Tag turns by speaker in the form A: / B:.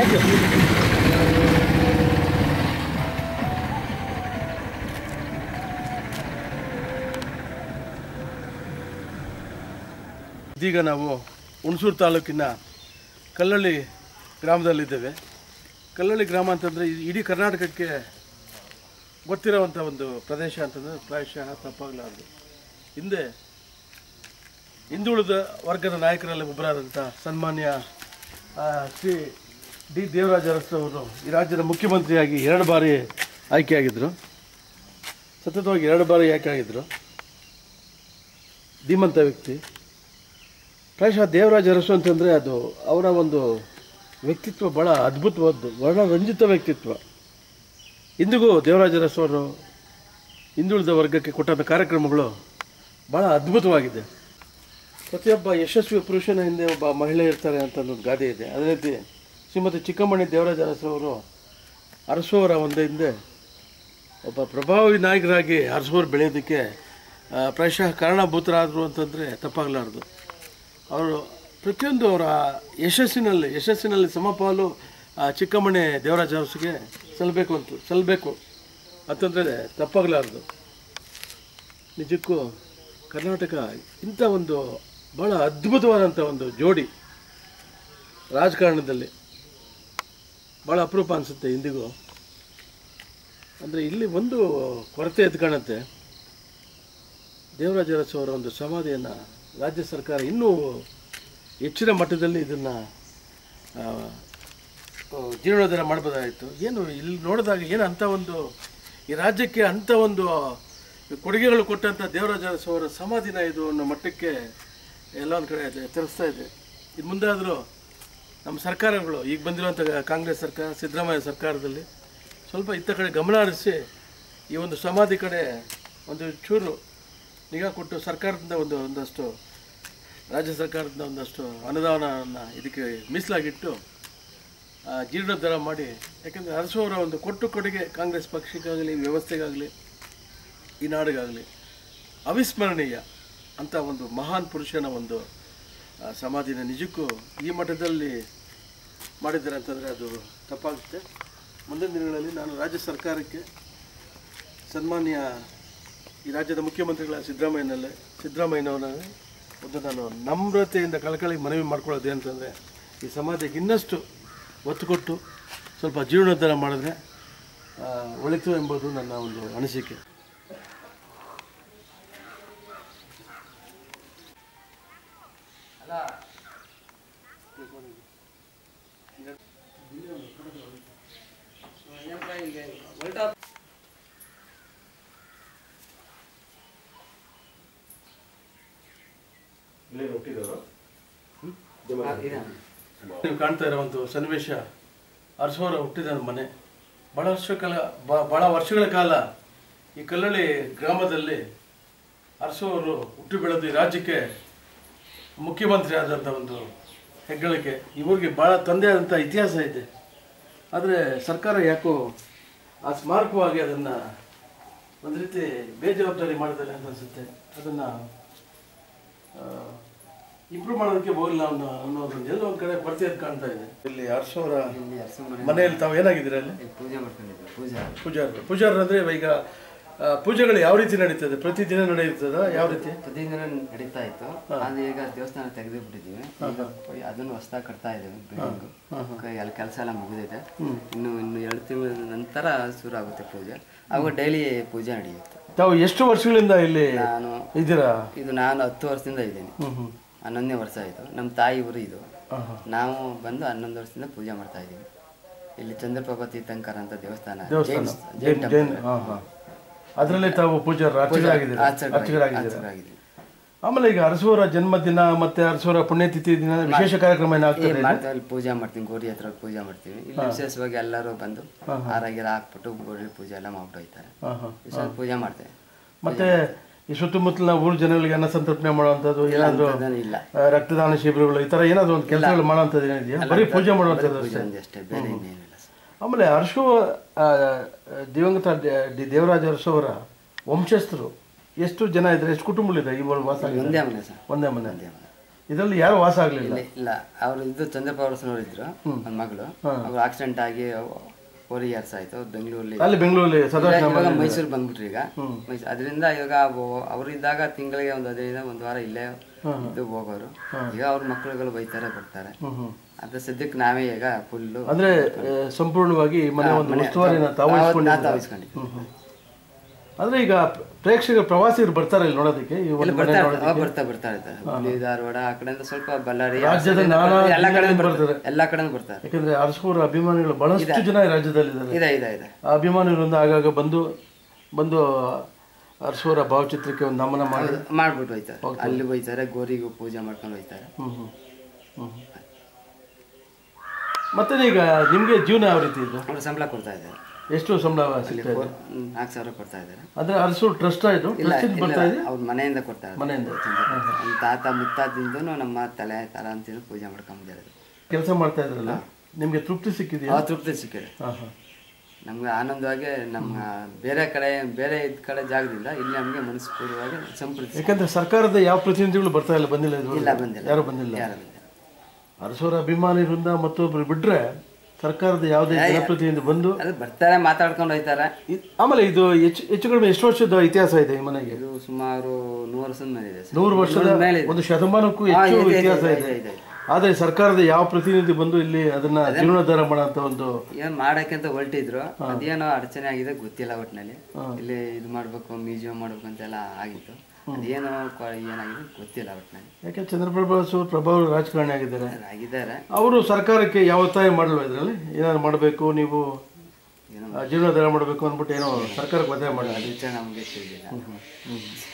A: Thank you ಇದೀಗ ನಾವು ಹುಣಸೂರು ತಾಲೂಕಿನ ಕಲ್ಲಳ್ಳಿ ಗ್ರಾಮದಲ್ಲಿದ್ದೇವೆ ಕಲ್ಲಳ್ಳಿ ಗ್ರಾಮ ಅಂತಂದರೆ ಇಡೀ ಕರ್ನಾಟಕಕ್ಕೆ ಗೊತ್ತಿರೋವಂಥ ಒಂದು ಪ್ರದೇಶ ಅಂತಂದರೆ ಪ್ರಾಯಶಃ ತಪ್ಪಾಗಲಾರದು ಹಿಂದೆ ಹಿಂದುಳಿದ ವರ್ಗದ ನಾಯಕರಲ್ಲಿ ಒಬ್ಬರಾದಂಥ ಸನ್ಮಾನ್ಯ ಆ, ಶ್ರೀ ಡಿ ದೇವರಾಜ ಅರಸು ಈ ರಾಜ್ಯದ ಮುಖ್ಯಮಂತ್ರಿಯಾಗಿ ಎರಡು ಬಾರಿ ಆಯ್ಕೆಯಾಗಿದ್ದರು ಸತತವಾಗಿ ಎರಡು ಬಾರಿ ಆಯ್ಕೆ ಆಗಿದ್ದರು ಧೀಮಂತ ವ್ಯಕ್ತಿ ಪ್ರಾಯಶಃ ದೇವರಾಜ ಅರಸು ಅಂತಂದರೆ ಅದು ಅವರ ಒಂದು ವ್ಯಕ್ತಿತ್ವ ಭಾಳ ಅದ್ಭುತವಾದ್ದು ವರ್ಣರಂಜಿತ ವ್ಯಕ್ತಿತ್ವ ಇಂದಿಗೂ ದೇವರಾಜ ಅರಸು ಅವರು ಹಿಂದುಳಿದ ವರ್ಗಕ್ಕೆ ಕೊಟ್ಟಂಥ ಕಾರ್ಯಕ್ರಮಗಳು ಭಾಳ ಅದ್ಭುತವಾಗಿದೆ ಪ್ರತಿಯೊಬ್ಬ ಯಶಸ್ವಿ ಪುರುಷನ ಹಿಂದೆ ಒಬ್ಬ ಮಹಿಳೆ ಇರ್ತಾರೆ ಅಂತ ಒಂದು ಗಾದೆ ಇದೆ ಅದೇ ರೀತಿ ಶ್ರೀಮತಿ ಚಿಕ್ಕಮಣಿ ದೇವರಾಜ ಅರಸು ಅವರು ಅರಸುವರ ಒಂದು ಹಿಂದೆ ಒಬ್ಬ ಪ್ರಭಾವಿ ನಾಯಕರಾಗಿ ಅರಸುವರು ಬೆಳೆಯೋದಕ್ಕೆ ಆ, ಪ್ರಾಯಶಃ ಕಾರಣಭೂತರಾದರು ಅಂತಂದರೆ ತಪ್ಪಾಗಲಾರ್ದು ಅವರು ಪ್ರತಿಯೊಂದು ಅವರ ಯಶಸ್ಸಿನಲ್ಲಿ ಯಶಸ್ಸಿನಲ್ಲಿ ಸಮಪಾಲು ಆ ಚಿಕ್ಕಮಣಿ ದೇವರಾಜ ಅರಸಿಗೆ ಸಲ್ಲಬೇಕು ಅಂತ ಸಲ್ಲಬೇಕು ಅಂತಂದರೆ ತಪ್ಪಾಗಲಾರ್ದು ನಿಜಕ್ಕೂ ಕರ್ನಾಟಕ ಇಂಥ ಒಂದು ಭಾಳ ಅದ್ಭುತವಾದಂಥ ಒಂದು ಜೋಡಿ ರಾಜಕಾರಣದಲ್ಲಿ ಭಾಳ ಅಪರೂಪ ಅನಿಸುತ್ತೆ ಇಂದಿಗೂ ಅಂದರೆ ಇಲ್ಲಿ ಒಂದು ಕೊರತೆ ಎದ್ದು ಕಾಣುತ್ತೆ ದೇವರಾಜ ಅರಸು ಅವರ ಒಂದು ಸಮಾಧಿಯನ್ನು ರಾಜ್ಯ ಸರ್ಕಾರ ಇನ್ನೂ ಹೆಚ್ಚಿನ ಮಟ್ಟದಲ್ಲಿ ಇದನ್ನು ಜೀರ್ಣೋದ್ಧಾರ ಮಾಡ್ಬೋದಾಯಿತು ಏನು ಇಲ್ಲಿ ನೋಡಿದಾಗ ಏನು ಅಂಥ ಒಂದು ಈ ರಾಜ್ಯಕ್ಕೆ ಅಂಥ ಒಂದು ಕೊಡುಗೆಗಳು ಕೊಟ್ಟಂಥ ದೇವರಾಜ ಅರಸು ಅವರ ಸಮಾಧಿನ ಇದು ಅನ್ನೋ ಮಟ್ಟಕ್ಕೆ ಎಲ್ಲ ಒಂದು ಕಡೆ ಅದು ತಿಳಿಸ್ತಾ ಇದೆ ಇದು ಮುಂದಾದರೂ ನಮ್ಮ ಸರ್ಕಾರಗಳು ಈಗ ಬಂದಿರುವಂಥ ಕಾಂಗ್ರೆಸ್ ಸರ್ಕಾರ ಸಿದ್ದರಾಮಯ್ಯ ಸರ್ಕಾರದಲ್ಲಿ ಸ್ವಲ್ಪ ಇತ್ತ ಕಡೆ ಗಮನ ಹರಿಸಿ ಈ ಒಂದು ಸಮಾಧಿ ಕಡೆ ಒಂದು ಚೂರು ನಿಗಾ ಕೊಟ್ಟು ಸರ್ಕಾರದಿಂದ ಒಂದು ಒಂದಷ್ಟು ರಾಜ್ಯ ಸರ್ಕಾರದಿಂದ ಒಂದಷ್ಟು ಅನುದಾನವನ್ನು ಇದಕ್ಕೆ ಮೀಸಲಾಗಿಟ್ಟು ಆ, ಜೀರ್ಣೋದ್ಧಾರ ಮಾಡಿ ಯಾಕೆಂದರೆ ಅರಸುವವರ ಒಂದು ಕೊಟ್ಟು ಕೊಡುಗೆ ಕಾಂಗ್ರೆಸ್ ಪಕ್ಷಕ್ಕಾಗಲಿ ವ್ಯವಸ್ಥೆಗಾಗಲಿ ಈ ನಾಡಿಗಾಗಲಿ ಅವಿಸ್ಮರಣೀಯ ಅಂತ ಒಂದು ಮಹಾನ್ ಪುರುಷನ ಒಂದು ಆ, ಸಮಾಧಿನ ನಿಜಕ್ಕೂ ಈ ಮಟ್ಟದಲ್ಲಿ ಮಾಡಿದ್ದಾರೆ ಅಂತಂದರೆ ಅದು ತಪ್ಪಾಗುತ್ತೆ ಮುಂದಿನ ದಿನಗಳಲ್ಲಿ ನಾನು ರಾಜ್ಯ ಸರ್ಕಾರಕ್ಕೆ ಸನ್ಮಾನ್ಯ ಈ ರಾಜ್ಯದ ಮುಖ್ಯಮಂತ್ರಿಗಳ ಸಿದ್ದರಾಮಯ್ಯನಲ್ಲೇ ಸಿದ್ದರಾಮಯ್ಯನವರಲ್ಲಿ ಒಂದು ನಾನು ನಮ್ರತೆಯಿಂದ ಕಳಕಳಿ ಮನವಿ ಮಾಡ್ಕೊಳ್ಳೋದು ಅಂತಂದರೆ ಈ ಸಮಾಜಕ್ಕೆ ಇನ್ನಷ್ಟು ಒತ್ತು ಕೊಟ್ಟು ಸ್ವಲ್ಪ ಜೀರ್ಣೋದ್ಧಾರ ಮಾಡಿದ್ರೆ ಆ, ಒಳಿತು ಎಂಬುದು ನನ್ನ ಒಂದು ಅನಿಸಿಕೆ ನೀವು ಕಾಣ್ತಾ ಇರೋ ಒಂದು ಸನ್ನಿವೇಶ ಅರಸೋರ ಹುಟ್ಟಿದ ಮನೆ ಭಾಳ ವರ್ಷ ಕಾಲ ಬ- ಭಾಳ ವರ್ಷಗಳ ಕಾಲ ಈ ಕಲ್ಲಳ್ಳಿ ಗ್ರಾಮದಲ್ಲಿ ಅರಸೋರು ಹುಟ್ಟಿ ಬೆಳೆದು ಈ ರಾಜ್ಯಕ್ಕೆ ಮುಖ್ಯಮಂತ್ರಿ ಆದಂಥ ಒಂದು ಹೆಗ್ಗಳಿಕೆ ಇವ್ರಿಗೆ ಭಾಳ ತಂದೆ ಆದಂಥ ಇತಿಹಾಸ ಇದೆ ಆದರೆ ಸರ್ಕಾರ ಯಾಕೋ ಆ ಸ್ಮಾರಕವಾಗಿ ಅದನ್ನು ಒಂದು ರೀತಿ ಬೇಜವಾಬ್ದಾರಿ ಮಾಡಿದ್ದಾರೆ ಅಂತ ಅನಿಸುತ್ತೆ ಅದನ್ನು ಇಂಪ್ರೂವ್ ಮಾಡೋದಕ್ಕೆ ಹೋಗಿಲ್ಲ ಅನ್ನೋ ಅನ್ನೋದೊಂದು ಎಲ್ಲೋ ಒಂದು ಕಡೆ ಕೊರತೆ ಎದ್ದು ಕಾಣ್ತಾ ಇದೆ ಇಲ್ಲಿ ಹರ್ಷವರ ಮನೆಯಲ್ಲಿ ತಾವು ಏನಾಗಿದ್ದೀರಾ ಅಲ್ಲಿ
B: ಪೂಜೆ ಮಾಡ್ಕೊಂಡಿದ್ದೆ ಪೂಜಾ
A: ಪೂಜಾರರು ಪೂಜಾರರು ಅಂದರೆ ಈಗ ಆ, ಪೂಜೆಗಳು ಯಾವ ರೀತಿ ನಡೀತದೆ ಪ್ರತಿದಿನ ನಡೆಯುತ್ತದ ಯಾವ ರೀತಿ
B: ಪ್ರತಿದಿನ ನಡೀತಾ ಇತ್ತು ಆದ್ರೆ ಈಗ ದೇವಸ್ಥಾನ ತೆಗೆದು ಬಿಟ್ಟಿದ್ದೀವಿ ಈಗ ಹೋಗಿ ಅದನ್ನು ಹೊಸದಾಗಿ ಕಟ್ತಾ ಇದ್ದೀವಿ ಬಿಲ್ಡಿಂಗ್ ಅಲ್ಲಿ ಕೆಲಸ ಎಲ್ಲ ಮುಗಿದಿದೆ ಇನ್ನು ಇನ್ನು ಎರಡು ತಿಂಗಳ ನಂತರ ಶುರು ಆಗುತ್ತೆ ಪೂಜೆ ಅವಾಗ ಡೈಲಿ ಪೂಜೆ ನಡೆಯುತ್ತೆ
A: ತಾವು ಎಷ್ಟು ವರ್ಷಗಳಿಂದ ಇಲ್ಲಿ
B: ನಾನು
A: ಇದ್ದೀರಾ
B: ಇದು ನಾನು ಹತ್ತು ವರ್ಷದಿಂದ ಇದ್ದೀನಿ
A: ಹ್ಮ್ ಹ್ಮ್
B: ಹನ್ನೊಂದನೇ ವರ್ಷ ಆಯಿತು ನಮ್ಮ ತಾಯಿ ಊರು ಇದು
A: ಹಾಂ ಹಾಂ
B: ನಾವು ಬಂದು ಹನ್ನೊಂದು ವರ್ಷದಿಂದ ಪೂಜೆ ಮಾಡ್ತಾ ಇದ್ದೀವಿ ಇಲ್ಲಿ ಚಂದ್ರಪ್ರಭಾ ತೀರ್ಥಂಕರ ಅಂತ ದೇವಸ್ಥಾನ
A: ದೇವಸ್ಥಾನ
B: ಜೈನ್-
A: ಜೈನ್
B: ಜೈನ್
A: ಜೈನ್
B: ಟೆಂಪಲ್.
A: ಹಾಂ ಹಾಂ ಅದರಲ್ಲಿ ತಾವು ಪೂಜಾರರು ಅರ್ಚಕರಾಗಿದ್ದೀರಾ
B: ಆಚರಣೆ-
A: ಅರ್ಚಕರಾಗಿದ್ದೀರಾ
B: ಆಚರಣೆಯಾಗಿದ್ದೀನಿ.
A: ಆಮೇಲೆ ಈಗ ಅರಸುವರ ಜನ್ಮದಿನ ಮತ್ತೆ ಅರಸುವರ ಪುಣ್ಯತಿಥಿ ದಿನ ವಿಶೇಷ ಕಾರ್ಯಕ್ರಮ ಏನಾಗ್ತದೆ
B: ಏನ್ ಮಾಡ್ತೀವಿ ಅಲ್ಲಿ ಪೂಜೆ ಮಾಡ್ತೀವಿ ಗೋರಿ ಹತ್ರ ಹೋಗಿ ಪೂಜೆ ಮಾಡ್ತೀವಿ ಇಲ್ಲಿ ವಿಶೇಷವಾಗಿ ಎಲ್ಲರೂ ಬಂದು ಆರಾಗಿರ ಹಾಕ್ಬಿಟ್ಟು ಗೋರಿ ಪೂಜೆ ಎಲ್ಲ ಮಾಡ್ಬಿಟ್ಟು ಹೋಯ್ತಾರೆ
A: ಹಾಂ ಹಾಂ
B: ವಿಶೇಷ ಪೂಜೆ ಮಾಡ್ತೇವೆ
A: ಮತ್ತೆ ಈ ಸುತ್ತಮುತ್ತಲಿನ ಊರು ಜನಗಳಿಗೆ ಅನ್ನ ಸಂತರ್ಪಣೆ ಮಾಡುವಂಥದ್ದು ಏನಾದರೂ
B: ಅದನ್ನು ಇಲ್ಲ
A: ರಕ್ತದಾನ ಶಿಬಿರಗಳು ಈ ಥರ ಏನಾದರೂ ಒಂದು ಕೆಲಸಗಳು ಮಾಡುವಂಥದ್ದು ಏನಿದೆಯಾ ಬರೀ ಪೂಜೆ ಮಾಡುವಂಥದ್ದು
B: ಪೂಜೆ
A: ಅಷ್ಟೇ
B: ಒಂದೇ ಅಷ್ಟೇ ಬೇರೆ ಇನ್ನೇನಿಲ್ಲ ಸರ್
A: ಆಮೇಲೆ ಅರಸು ಆ, ದಿವಂಗತ ಡಿ- ಡಿ ದೇವರಾಜ ಅರಸು ಅವರ ವಂಶಸ್ಥರು ಎಷ್ಟು ಜನ ಇದ್ದಾರೆ ಎಷ್ಟು ಕುಟುಂಬಗಳಿದೆ ಈ ಒಂದು ವಾಸ ಆಗಿದೆ?
B: ಒಂದೇ ಮನೆ ಸರ್
A: ಒಂದೇ ಮನೆ
B: ಒಂದೇ ಮನೆ
A: ಇದರಲ್ಲಿ ಯಾರು ವಾಸ ಆಗಲಿಲ್ಲ
B: ಇಲ್ಲ ಇಲ್ಲ ಅವ್ರು ಇದು ಚಂದ್ರಪ್ಪ ಅವ್ರ ಇದ್ರು ನನ್ನ ಮಗಳು ಅವ್ರು ಆಕ್ಸಿಡೆಂಟ್ ಆಗಿ ಫೋರ್ ಇಯರ್ಸ್ ಆಯ್ತು ಬೆಂಗಳೂರಲ್ಲಿ
A: ಅಲ್ಲಿ ಬೆಂಗಳೂರಲ್ಲಿ ಸದಾ
B: ಇವಾಗ ಮೈಸೂರು ಬಂದ್ಬಿಟ್ರಿ ಈಗ ಮೈಸೂರು ಅದರಿಂದ ಇವಾಗ ಅವರು ಇದ್ದಾಗ ತಿಂಗಳಿಗೆ ಒಂದು ಹದಿನೈದು ಒಂದು ವಾರ ಇಲ್ಲೇ ಇದ್ದು ಹೋಗೋರು ಈಗ ಅವ್ರ ಮಕ್ಕಳುಗಳು ಬೈತಾರೆ ಬರ್ತಾರೆ ಅದ್ರ ಸದ್ಯಕ್ಕೆ ನಾವೇ ಈಗ ಫುಲ್ಲು
A: ಅಂದ್ರೆ ಆ, ಸಂಪೂರ್ಣವಾಗಿ ಈ ಮನೆ ಒಂದು ಉಸ್ತುವಾರಿನ ತಾವು
B: ತಾವಿಸ್ಕೊಂಡಿದ್ದೀವಿ
A: ಅಂದ್ರೆ ಈಗ ಪ್ರೇಕ್ಷಕರು ಪ್ರವಾಸಿಗರು ಬರ್ತಾರೆ ಇಲ್ಲಿ ನೋಡೋದಕ್ಕೆ ಈ ಒಂದು ಮನೆ
B: ಬರ್ತಾ
A: ನೋಡೋದಕ್ಕೆ
B: ಇರ್ತಾರೆ ಬರ್ತಾ ಬರ್ತಾ ಇರ್ತಾರೆ ಹುಬ್ಳಿ ಧಾರವಾಡ ಆ ಕಡೆಯಿಂದ ಸ್ವಲ್ಪ ಬಳ್ಳಾರಿ
A: ರಾಜ್ಯದ ನಾನಾ
B: ಎಲ್ಲ ಕಡೆ
A: ಜಿಲ್ಲೆಗಳಿಂದ
B: ಬರ್ತಾರೆ ಎಲ್ಲ ಕಡೆ ಬರ್ತಾರೆ
A: ಯಾಕಂದ್ರೆ ಅರಸೂರ ಅಭಿಮಾನಿಗಳು ಬಹಳಷ್ಟು ಜನ ಈ ರಾಜ್ಯದಲ್ಲಿದ್ದಾರೆ
B: ಇದೆ ಇದೆ ಇದೆ
A: ಆ ಅಭಿಮಾನಿಗಳಿಂದ ಆಗಾಗ ಬಂದು ಬಂದು ಅರಸೂರ ಭಾವಚಿತ್ರಕ್ಕೆ ಒಂದು ನಮನ ಮಾಡಿ
B: ಮಾಡ್ಬಿಟ್ಟು ಹೋಯ್ತಾರೆ ಅಲ್ಲಿ ಹೋಯ್ತಾರೆ ಗೋರಿಗೂ ಪೂಜೆ ಮಾಡ್ಕೊಂಡು ಹೋಯ್ತಾರೆ
A: ಹ್ಮ್ ಹ್ಮ್ ಹ್ಮ್ ಹ್ಮ್. ಮತ್ತೆ ಈಗ ನಿಮ್ಗೆ ಜೀವನ ಯಾವ ರೀತಿ ಇದೆ
B: ಅವ್ರು ಸಂಬಳ ಕೊಡ್ತಾ ಇದ್ದಾರೆ
A: ಎಷ್ಟು ಸಂಬಳ ಸಿಗ್ತಾ ಇದೆ
B: ನಾಲ್ಕು ಸಾವಿರ ಕೊಡ್ತಾ ಇದ್ದಾರೆ
A: ಅಂದ್ರೆ ಅರಸೂರ್ ಟ್ರಸ್ಟ್ ಇದು
B: ಇಲ್ಲ
A: ಟ್ರಸ್ಟ್ ಬರ್ತಾ ಇದೆ
B: ಅವ್ರ ಮನೆಯಿಂದ ಕೊಡ್ತಾ ಇದ್ದಾರೆ
A: ಮನೆಯಿಂದ
B: ನಮ್ಮ ತಾತ ಮುತ್ತಾದಿಂದ ನಮ್ಮ ತಲೆ ತರ ಅಂತ ಪೂಜೆ ಮಾಡ್ಕೊಂಬಿದ್ದಾರೆ
A: ಕೆಲಸ ಮಾಡ್ತಾ ಇದ್ರಲ್ಲ ನಿಮ್ಗೆ ತೃಪ್ತಿ ಸಿಕ್ಕಿದೆಯಾ
B: ಆ ತೃಪ್ತಿ ಸಿಕ್ಕಿದೆ
A: ಹಾ ಹಾ
B: ನಮ್ಗೆ ಆನಂದವಾಗಿ ನಮ್ಮ ಬೇರೆ ಕಡೆ ಬೇರೆ ಇದ್ ಕಡೆ ಜಾಗದಿಂದ ಇಲ್ಲಿ ನಮಗೆ ಮನಸ್ಪೂರ್ವವಾಗಿ ಸಂಪ್ರೀತಿ
A: ಯಾಕಂದ್ರೆ ಸರ್ಕಾರದ ಯಾವ ಪ್ರತಿನಿಧಿಗಳು ಬರ್ತಾ ಇಲ್ಲ ಬಂದಿಲ್ಲ ಇದುವರೆಗೂ?
B: ಇಲ್ಲ ಬಂದಿಲ್ಲ
A: ಯಾರು ಬಂದಿಲ್ಲ
B: ಯಾರು ಬಂದಿಲ್ಲ.
A: ಅರಸೂರ ಅಭಿಮಾನಿ ವೃಂದ ಮತ್ತೊಬ್ರು ಬಿಟ್ರೆ ಸರ್ಕಾರದ ಯಾವುದೇ ಜನಪ್ರತಿನಿಧಿ ಬಂದು
B: ಅದು ಬರ್ತಾರೆ ಮಾತಾಡ್ಕೊಂಡು ಹೋಯ್ತಾರೆ
A: ಇ- ಆಮೇಲೆ ಇದು ಹೆಚ್ಚು ಹೆಚ್ಚು ಕಡಿಮೆ ಎಷ್ಟು ವರ್ಷದ ಇತಿಹಾಸ ಇದೆ ಈ ಮನೆಗೆ
B: ಇದು ಸುಮಾರು ನೂರು ವರ್ಷದ ಮೇಲೆ ಇದೆ ಸರ್.
A: ನೂರು ವರ್ಷದ
B: ಮೇಲೆ ಇದೆ.
A: ಒಂದು ಶತಮಾನಕ್ಕೂ
B: ಹಾ,
A: ಹೆಚ್ಚು
B: ಇದೆ, ಇದೆ,
A: ಇತಿಹಾಸ
B: ಇದೆ,
A: ಇದೆ
B: ಇದೆ, ಇದೆ.
A: ಆದ್ರೆ ಸರ್ಕಾರದ ಯಾವ ಪ್ರತಿನಿಧಿ ಬಂದು ಇಲ್ಲಿ ಅದನ್ನ ಜೀರ್ಣೋದ್ಧಾರ ಮಾಡೋ ಒಂದು
B: ಏನ್ ಮಾಡಕ್ಕೆ ಅಂತ ಹೊರಟಿದ್ರು ಅದೇನೋ ಅಡಚಣೆ ಆಗಿದೆ ಗೊತ್ತಿಲ್ಲ ಒಟ್ಟಿನಲ್ಲಿ ಇಲ್ಲಿ ಇದು ಮಾಡ್ಬೇಕು ಮ್ಯೂಸಿಯಂ ಮಾಡ್ಬೇಕು ಅಂತೆಲ್ಲ ಆಗಿತ್ತು ಅದೇನೋ ಕ- ಏನಾಗಿದೆ ಗೊತ್ತಿಲ್ಲ ಒಟ್ಟಿನಲ್ಲಿ
A: ಯಾಕೆ ಚಂದ್ರಪ್ರಭಾ ಸು ಪ್ರಭಾವ ರಾಜಕಾರಣಿ ಆಗಿದ್ದಾರೆ
B: ಆಗಿದ್ದಾರೆ
A: ಅವರು ಸರ್ಕಾರಕ್ಕೆ ಯಾವ ಒತ್ತಾಯ ಮಾಡಲ್ವ ಇದರಲ್ಲಿ ಏನಾದ್ರು ಮಾಡಬೇಕು ನೀವು
B: ಏನೋ
A: ಆ, ಜೀರ್ಣೋದ್ಧಾರ ಮಾಡಬೇಕು ಅಂದ್ಬಿಟ್ಟು ಏನೋ ಸರ್ಕಾರಕ್ಕೆ ಒತ್ತಾಯ ಮಾಡಲ್ಲ
B: ಅದಕ್ಕೆ ನಮಗೆ ತಿಳಿದಿಲ್ಲ